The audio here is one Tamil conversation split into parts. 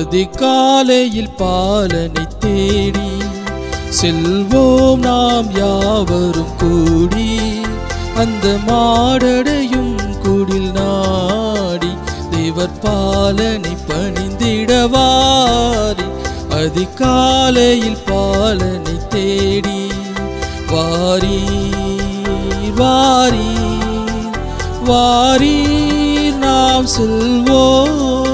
அதிகாலையில் பாலனை தேடி செல்வோம் நாம் யாவரும் கூடி அந்த மாடடையும் குடில் நாடி தேவர் பாலனை பணிந்திடவாரி அதிகாலையில் பாலனை தேடி வாரி வாரி வாரி நாம் செல்வோம்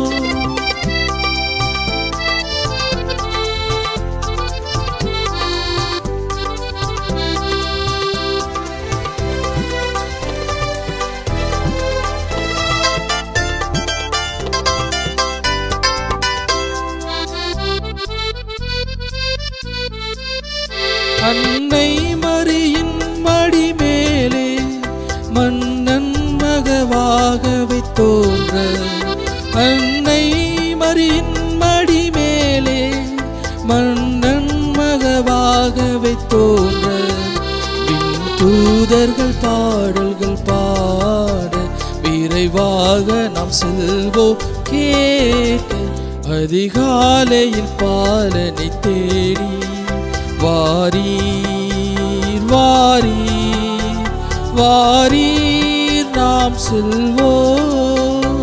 அன்னை மரியின் மடி மேலே மன்னன் மகவாகவே தோன்ற அன்னை மரியின் மடி மேலே மன்னன் மகவாகவே தோன்ற விண் தூதர்கள் பாடல்கள் பாட விரைவாக நாம் செல்வோம் கேட்க அதிகாலையில் பாலனை தேடி வாரீர் வாரீர் வாரீர் நாம் செல்வோம்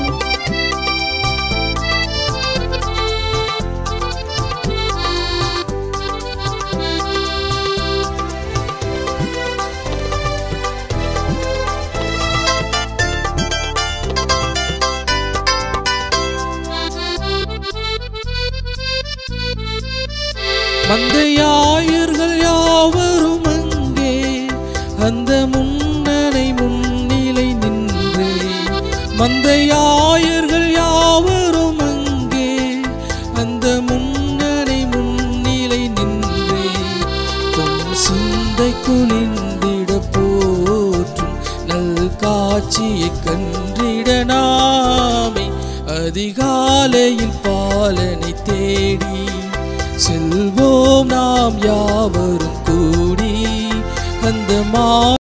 மந்தையாயர்கள் யாவரும் அங்கே அந்த முன்னணை முன்னிலை நின்றே மந்தையாயர்கள் யாவரும் அங்கே அந்த முன்னணை முன்னிலை நின்றே பொன் சிந்தை குளிர்ந்திட போற்றும் நல் காட்சியை கன்றிட நாமே அதிகாலையில் பாலனை தேடி செல்வோம் நாம் யாவரும் கூடி அந்த மா